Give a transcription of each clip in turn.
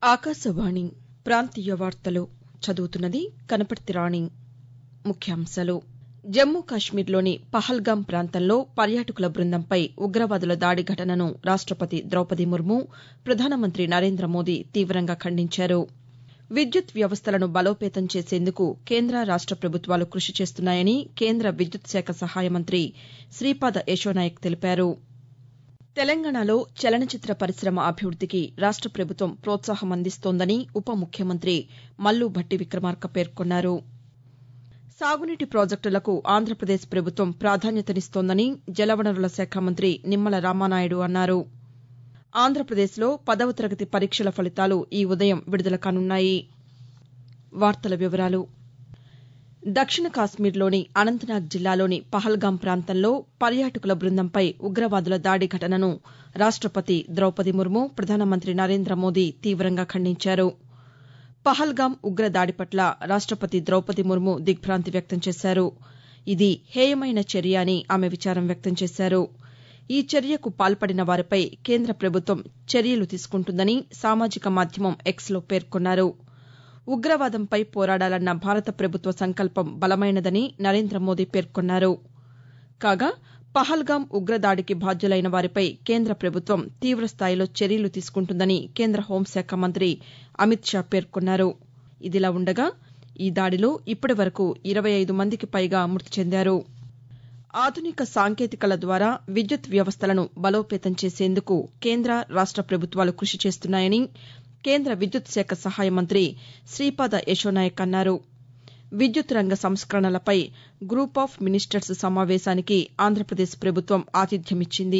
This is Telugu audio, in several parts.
ఆకాశవాణి ప్రాంతీయ వార్తలు చదువుతున్నది కనపర్తి రాణి ముఖ్యాంశాలు జమ్మూ కాశ్మీర్లోని పహల్గాం ప్రాంతంలో పర్యాటకుల బృందంపై ఉగ్రవాదుల దాడి ఘటనను రాష్టపతి ద్రౌపది ముర్ము ప్రధానమంత్రి నరేంద్ర మోదీ తీవ్రంగా ఖండించారు విద్యుత్ వ్యవస్థలను బలోపేతం చేసేందుకు కేంద్ర రాష్ట ప్రభుత్వాలు కృషి చేస్తున్నాయని కేంద్ర విద్యుత్ శాఖ సహాయ మంత్రి శ్రీపాద యశోనాయక్ తెలిపారు తెలంగాణలో చలనచిత్ర పరిశమ అభివృద్దికి రాష్ట ప్రభుత్వం ప్రోత్సాహం అందిస్తోందని ఉప ముఖ్యమంత్రి మల్లు భట్టి విక్రమార్క పేర్కొన్నారు సాగునీటి ప్రాజెక్టులకు ఆంధ్రప్రదేశ్ ప్రభుత్వం ప్రాధాన్యతనిస్తోందని జలవనరుల శాఖ మంత్రి నిమ్మల రామానాయుడు అన్నారు ఆంధ్రప్రదేశ్లో పదవ తరగతి పరీక్షల ఫలితాలు ఈ ఉదయం విడుదల కానున్నాయి దక్షిణ కాశ్మీర్లోని అనంతనాగ్ జిల్లాలోని పహల్గాం ప్రాంతంలో పర్యాటకుల బృందంపై ఉగ్రవాదుల దాడి ఘటనను రాష్టపతి ద్రౌపది ముర్ము ప్రధానమంత్రి నరేంద్ర మోదీ తీవ్రంగా ఖండించారు పహల్గాం ఉగ్రదాడి పట్ల రాష్టపతి ద్రౌపది ముర్ము దిగ్బాంతి వ్యక్తం చేశారు ఇది హేయమైన చర్య అని ఆమె విచారం వ్యక్తం చేశారు ఈ చర్యకు పాల్పడిన వారిపై కేంద్ర ప్రభుత్వం చర్యలు తీసుకుంటుందని సామాజిక మాధ్యమం ఎక్స్లో పేర్కొన్నారు ఉగ్రవాదంపై పోరాడాలన్న భారత ప్రభుత్వ సంకల్పం బలమైనదని నరేంద్ర మోదీ పేర్కొన్నారు కాగా పహల్గాం ఉగ్రదాడికి బాధ్యులైన వారిపై కేంద్ర ప్రభుత్వం తీవ్రస్థాయిలో చర్యలు తీసుకుంటుందని కేంద్ర హోంశాఖ మంత్రి అమిత్ షా పేర్కొన్నారు ఇదిలా ఉండగా ఈ దాడిలో ఇప్పటివరకు ఇరవై ఐదు మందికి పైగా మృతి చెందారు ఆధునిక సాంకేతికల ద్వారా విద్యుత్ వ్యవస్థలను బలోపేతం చేసేందుకు కేంద్ర రాష్ట ప్రభుత్వాలు కృషి చేస్తున్నాయని కేంద్ర విద్యుత్ శాఖ సహాయ మంత్రి శ్రీపాద యశోనాయక్ అన్నారు విద్యుత్ రంగ సంస్కరణలపై గ్రూప్ ఆఫ్ మినిస్టర్స్ సమావేశానికి ఆంధ్రప్రదేశ్ ప్రభుత్వం ఆతిథ్యమిచ్చింది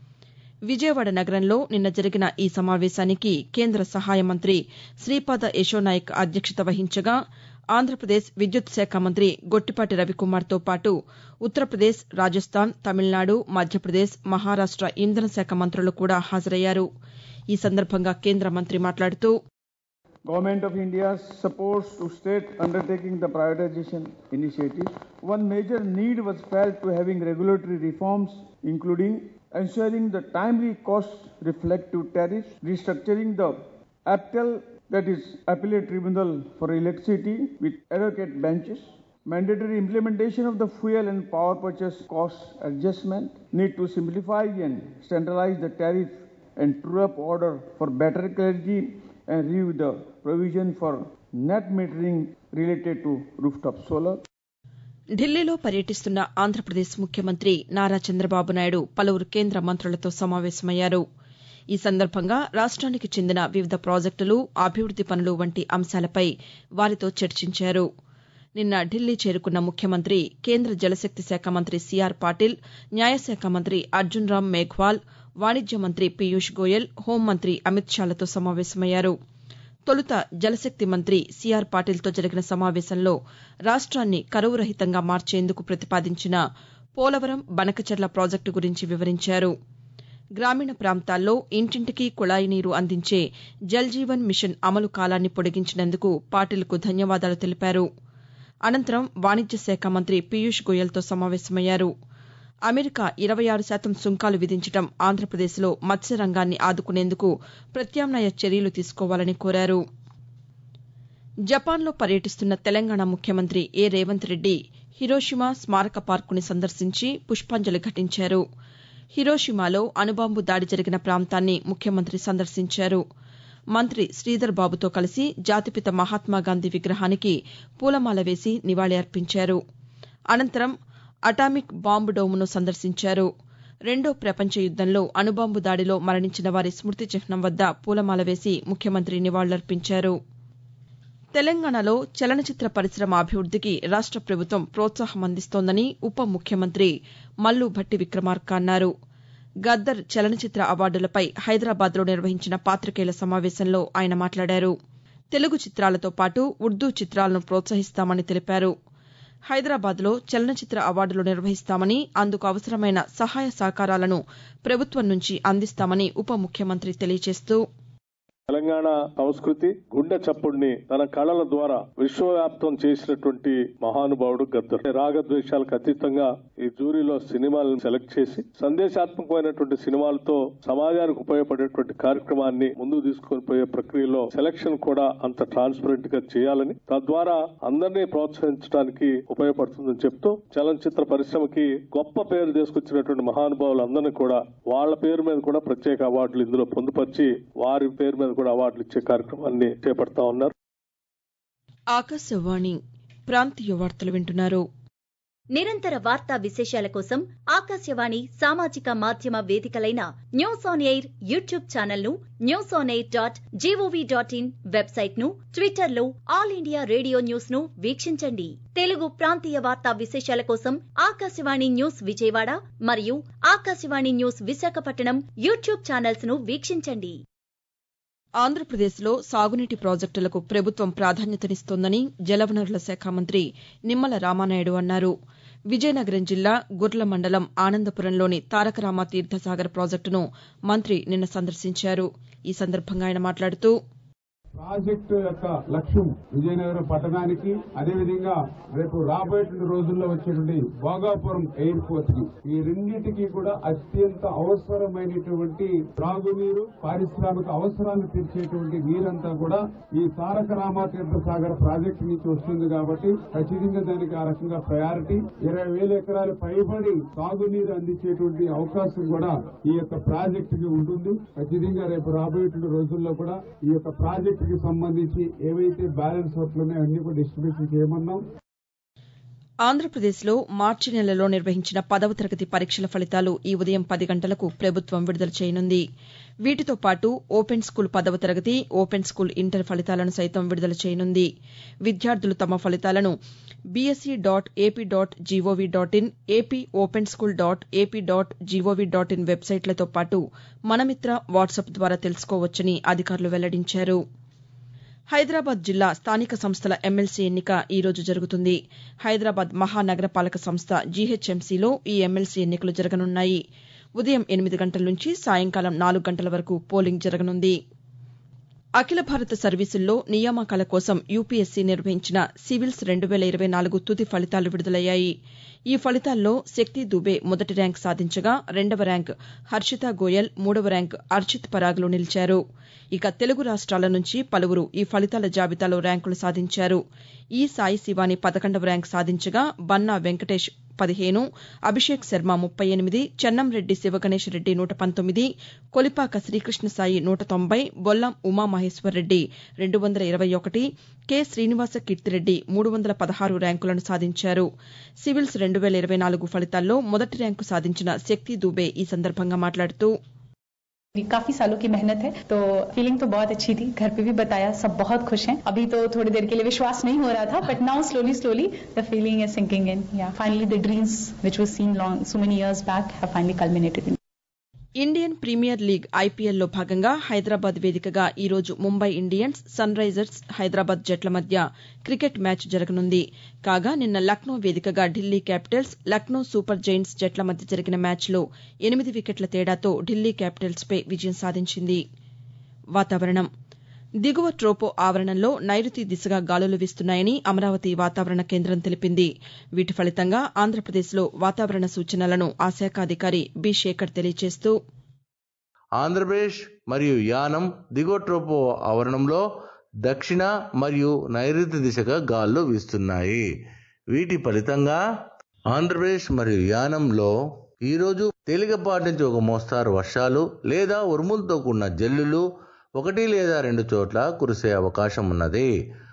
విజయవాడ నగరంలో నిన్న జరిగిన ఈ సమావేశానికి కేంద్ర సహాయ మంత్రి శ్రీపాద యశోనాయక్ అధ్యక్షత వహించగా ఆంధ్రప్రదేశ్ విద్యుత్ శాఖ మంత్రి గొట్టిపాటి రవికుమార్తో పాటు ఉత్తరప్రదేశ్ రాజస్థాన్ తమిళనాడు మధ్యప్రదేశ్ మహారాష్ట ఇంధన శాఖ మంత్రులు కూడా హాజరయ్యారు ఈ సందర్భంగా కేంద్ర మంత్రి మాట్లాడుతూ Government of India supports to state undertaking the privatization initiative. One major need was felt to having regulatory reforms, including ensuring the timely cost reflective tariffs, restructuring the APTEL, that is Appellate Tribunal for Electricity, with advocate benches, mandatory implementation of the fuel and power purchase cost adjustment, need to simplify and standardize the tariff and true up order for better clarity and review the provision for net metering related to rooftop solar. ఢిల్లీలో పర్యటిస్తున్న ఆంధ్రప్రదేశ్ ముఖ్యమంత్రి నారా చంద్రబాబు నాయుడు పలువురు కేంద్ర మంత్రులతో సమావేశమయ్యారు ఈ సందర్భంగా రాష్ట్రానికి చెందిన వివిధ ప్రాజెక్టులు అభివృద్ది పనులు వంటి అంశాలపై వారితో చర్చించారు నిన్న ఢిల్లీ చేరుకున్న ముఖ్యమంత్రి కేంద్ర జలశక్తి శాఖ మంత్రి సిఆర్ పాటిల్ న్యాయశాఖ మంత్రి అర్జున్ రామ్ మేఘ్వాల్ వాణిజ్య మంత్రి పీయూష్ గోయల్ హోంమంత్రి అమిత్ షాలతో సమావేశమయ్యారు తొలుత జలశక్తి మంత్రి సిఆర్ పాటిల్తో జరిగిన సమావేశంలో రాష్ట్రాన్ని కరువు రహితంగా మార్చేందుకు ప్రతిపాదించిన పోలవరం బనకచర్ల ప్రాజెక్టు గురించి వివరించారు గ్రామీణ ప్రాంతాల్లో ఇంటింటికి కుళాయి నీరు అందించే జల్ జీవన్ మిషన్ అమలు కాలాన్ని పొడిగించినందుకు పాటిల్కు ధన్యవాదాలు తెలిపారు అనంతరం వాణిజ్య శాఖ మంత్రి పీయూష్ గోయల్తో సమావేశమయ్యారు అమెరికా ఇరవై ఆరు శాతం సుంకాలు విధించడం ఆంధ్రప్రదేశ్లో మత్స్యరంగాన్ని ఆదుకునేందుకు ప్రత్యామ్నాయ చర్యలు తీసుకోవాలని కోరారు జపాన్లో పర్యటిస్తున్న తెలంగాణ ముఖ్యమంత్రి ఏ రేవంత్ రెడ్డి హిరోషిమా స్మారక పార్కుని సందర్శించి పుష్పాంజలి ఘటించారు హిరోషిమాలో అణుబాంబు దాడి జరిగిన ప్రాంతాన్ని ముఖ్యమంత్రి సందర్శించారు మంత్రి శ్రీధర్ బాబుతో కలిసి జాతిపిత మహాత్మాగాంధీ విగ్రహానికి పూలమాల వేసి నివాళి అర్పించారు అనంతరం అటామిక్ బాంబు డోమును సందర్శించారు రెండో ప్రపంచ యుద్దంలో అణుబాంబు దాడిలో మరణించిన వారి స్మృతి చిహ్నం వద్ద పూలమాల వేసి ముఖ్యమంత్రి నివాళులర్పించారు తెలంగాణలో చలనచిత్ర పరిశమ అభివృద్దికి రాష్ట ప్రభుత్వం ప్రోత్సాహం అందిస్తోందని ఉప ముఖ్యమంత్రి మల్లు భట్టి విక్రమార్క అన్నారు గద్దర్ చలనచిత్ర అవార్డులపై హైదరాబాద్లో నిర్వహించిన పాతికేయుల సమావేశంలో ఆయన మాట్లాడారు తెలుగు చిత్రాలతో పాటు ఉర్దూ చిత్రాలను ప్రోత్సహిస్తామని తెలిపారు హైదరాబాద్లో చలనచిత్ర అవార్డులు నిర్వహిస్తామని అందుకు అవసరమైన సహాయ సహకారాలను ప్రభుత్వం నుంచి అందిస్తామని ఉప ముఖ్యమంత్రి తెలియజేస్తూ తెలంగాణ సంస్కృతి గుండె చప్పుడిని తన కళల ద్వారా విశ్వవ్యాప్తం చేసినటువంటి మహానుభావుడు గద్దర్ రాగద్వేషాలకు అతీతంగా ఈ జూరీలో సినిమాలను సెలెక్ట్ చేసి సందేశాత్మకమైనటువంటి సినిమాలతో సమాజానికి ఉపయోగపడేటువంటి కార్యక్రమాన్ని ముందుకు తీసుకొని పోయే ప్రక్రియలో సెలక్షన్ కూడా అంత ట్రాన్స్పరెంట్ గా చేయాలని తద్వారా అందరినీ ప్రోత్సహించడానికి ఉపయోగపడుతుందని చెప్తూ చలనచిత్ర పరిశ్రమకి గొప్ప పేరు తీసుకొచ్చినటువంటి మహానుభావులందరినీ కూడా వాళ్ళ పేరు మీద కూడా ప్రత్యేక అవార్డులు ఇందులో పొందుపరిచి వారి పేరు మీద కూడా అవార్డులు ఇచ్చే కార్యక్రమాన్ని చేపడతా ఉన్నారు ఆకాశవాణి ప్రాంతీయ వార్తలు వింటున్నారు నిరంతర వార్తా విశేషాల కోసం ఆకాశవాణి సామాజిక మాధ్యమ వేదికలైన news on air YouTube channel ను news on air dot GOV dot in website ను ట్విట్టర్ లో ఆల్ ఇండియా రేడియో న్యూస్ ను వీక్షించండి తెలుగు ప్రాంతీయ వార్తా విశేషాల కోసం ఆకాశవాణి న్యూస్ విజయవాడ మరియు Akashvani news Visakhapatnam YouTube channels ను వీక్షించండి ఆంధ్రప్రదేశ్లో సాగునీటి ప్రాజెక్టులకు ప్రభుత్వం ప్రాధాన్యతనిస్తోందని జలవనరుల శాఖ మంత్రి నిమ్మల రామానాయుడు అన్నారు విజయనగరం జిల్లా గుర్ల మండలం ఆనందపురంలోని తారకరామ తీర్థసాగర్ ప్రాజెక్టును మంత్రి నిన్న సందర్శించారు ఈ సందర్భంగా ఆయన మాట్లాడుతూ ప్రాజెక్టు యొక్క లక్ష్యం విజయనగరం పట్టణానికి అదేవిధంగా రేపు రాబోయేటువంటి రోజుల్లో వచ్చేటువంటి భోగాపురం ఎయిర్పోర్ట్ కి ఈ రెండింటికి కూడా అత్యంత అవసరమైనటువంటి త్రాగునీరు పారిశ్రామిక అవసరాన్ని తీర్చేటువంటి నీరంతా కూడా ఈ తారక రామాతీర్థ సాగర్ ప్రాజెక్టు నుంచి వస్తుంది కాబట్టి ఖచ్చితంగా దానికి ఆ రకంగా ప్రయారిటీ ఇరవై వేల ఎకరాలు పైబడి తాగునీరు అందించేటువంటి అవకాశం కూడా ఈ యొక్క ప్రాజెక్టుకి ఉంటుంది ఖచ్చితంగా రేపు రాబోయేటువంటి రోజుల్లో కూడా ఈ యొక్క ప్రాజెక్టుకి సంబంధించి ఏవైతే బ్యాలెన్స్ వర్క్లు ఉన్నాయో అన్ని కూడా డిస్ట్రిబ్యూషన్ చేయమన్నాం ఆంధ్రప్రదేశ్లో మార్చి నెలలో నిర్వహించిన పదవ తరగతి పరీక్షల ఫలితాలు ఈ ఉదయం పది గంటలకు ప్రభుత్వం విడుదల చేయనుంది వీటితో పాటు ఓపెన్ స్కూల్ పదవ తరగతి ఓపెన్ స్కూల్ ఇంటర్ ఫలితాలను సైతం విడుదల చేయనుంది విద్యార్థులు తమ ఫలితాలను BSE dot AP dot GOV dot in AP open school dot AP dot GOV dot in వెబ్సైట్లతో పాటు మనమిత్ర వాట్సాప్ ద్వారా తెలుసుకోవచ్చని అధికారులు వెల్లడించారు హైదరాబాద్ జిల్లా స్థానిక సంస్థల ఎమ్మెల్సీ ఎన్నిక ఈ రోజు జరుగుతుంది హైదరాబాద్ మహానగర పాలక సంస్థ జీహెచ్ఎంసీలో ఈ ఎమ్మెల్సీ ఎన్నికలు జరగనున్నాయి ఉదయం ఎనిమిది గంటల నుంచి సాయంకాలం నాలుగు గంటల వరకు పోలింగ్ జరగనుంది అఖిల భారత సర్వీసుల్లో నియామకాల కోసం యూపీఎస్సీ నిర్వహించిన సివిల్స్ రెండు వేల ఇరవై నాలుగు తుది ఫలితాలు విడుదలయ్యాయి ఈ ఫలితాల్లో శక్తి దుబే మొదటి ర్యాంక్ సాధించగా రెండవ ర్యాంక్ హర్షితా గోయల్ మూడవ ర్యాంక్ అర్చిత్ పరాగ్లు నిలిచారు ఇక తెలుగు రాష్ట్రాల నుంచి పలువురు ఈ ఫలితాల జాబితాలో ర్యాంకులు సాధించారు ఈ సాయి శివాని పదకొండవ ర్యాంక్ సాధించగా బన్నా వెంకటేష్ పదిహేను అభిషేక్ శర్మ ముప్పై ఎనిమిది చెన్నంరెడ్డి శివగణేష్ రెడ్డి నూట పంతొమ్మిది కొలిపాక శ్రీకృష్ణ సాయి నూట తొంభై బొల్లం ఉమామహేశ్వరరెడ్డి రెండు వందల ఇరవై ఒకటి కె శ్రీనివాస కీర్తిరెడ్డి మూడు వందల పదహారు ర్యాంకులను సాధించారు సివిల్స్ రెండు వేల ఇరవై నాలుగు ఫలితాల్లో మొదటి ర్యాంకు సాధించిన శక్తి దూబే ఈ సందర్భంగా మాట్లాడుతూ काफी सालों की मेहनत है तो फीलिंग तो बहुत अच्छी थी घर पे भी बताया सब बहुत खुश हैं अभी तो थोड़ी देर के लिए विश्वास नहीं हो रहा था but now slowly slowly the feeling is sinking in yeah finally the dreams which was seen long so many years back have finally culminated in Indian Premier League ఐపీఎల్లో భాగంగా హైదరాబాద్ వేదికగా ఈరోజు Mumbai Indians Sunrisers Hyderabad జట్ల మధ్య క్రికెట్ మ్యాచ్ జరగనుంది కాగా నిన్న లక్నో వేదికగా Delhi Capitals Lucknow Super Giants జట్ల మధ్య జరిగిన మ్యాచ్లో ఎనిమిది వికెట్ల తేడాతో ఢిల్లీ క్యాపిటల్స్పై విజయం సాధించింది వాతావరణం దిగువ ట్రోపో ఆవరణంలో నైరుతి దిశగా గాలులు వీస్తున్నాయని అమరావతి వాతావరణ కేంద్రం తెలిపింది వీటి ఫలితంగా ఆంధ్రప్రదేశ్లో వాతావరణ సూచనలను ఆ శాఖ అధికారి బి శేఖర్ తెలియజేస్తూ ఆంధ్రప్రదేశ్ మరియు యానం దిగువ ట్రోపో ఆవరణంలో దక్షిణ మరియు నైరుతి దిశగా గాలులు వీస్తున్నాయి వీటి ఫలితంగా ఆంధ్రప్రదేశ్ మరియు యానంలో ఈరోజు తేలికపాటి నుంచి ఒక మోస్తారు వర్షాలు లేదా ఉరుములతో కూడిన జల్లులు ఒకటి లేదా రెండు చోట్ల కురిసే అవకాశం ఉన్నది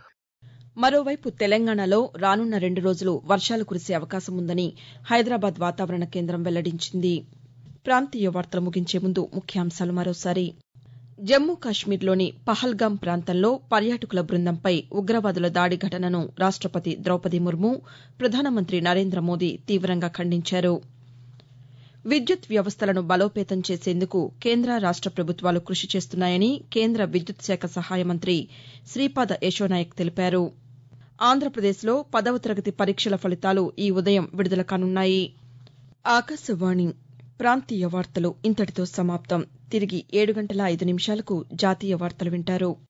మరోవైపు తెలంగాణలో రానున్న రెండు రోజులు వర్షాలు కురిసే అవకాశం ఉందని హైదరాబాద్ వాతావరణ కేంద్రం వెల్లడించింది ప్రాంతీయ వార్తలు ముగించే ముందు ముఖ్యాంశాలు మరోసారి జమ్మూ కాశ్మీర్లోని పహల్గాం ప్రాంతంలో పర్యాటకుల బృందంపై ఉగ్రవాదుల దాడి ఘటనను రాష్టపతి ద్రౌపది ముర్ము ప్రధానమంత్రి నరేంద్ర మోదీ తీవ్రంగా ఖండించారు విద్యుత్ వ్యవస్థలను బలోపేతం చేసేందుకు కేంద్ర రాష్ట ప్రభుత్వాలు కృషి చేస్తున్నాయని కేంద్ర విద్యుత్ శాఖ సహాయ మంత్రి శ్రీపాద యశోనాయక్ తెలిపారు ఆంధ్రప్రదేశ్లో పదవ తరగతి పరీక్షల ఫలితాలు ఈ ఉదయం విడుదల కానున్నాయి ఆకాశవాణి ప్రాంతీయ వార్తలు ఇంతటితో సమాప్తం తిరిగి ఏడు గంటల ఐదు నిమిషాలకు జాతీయ వార్తలు వింటారు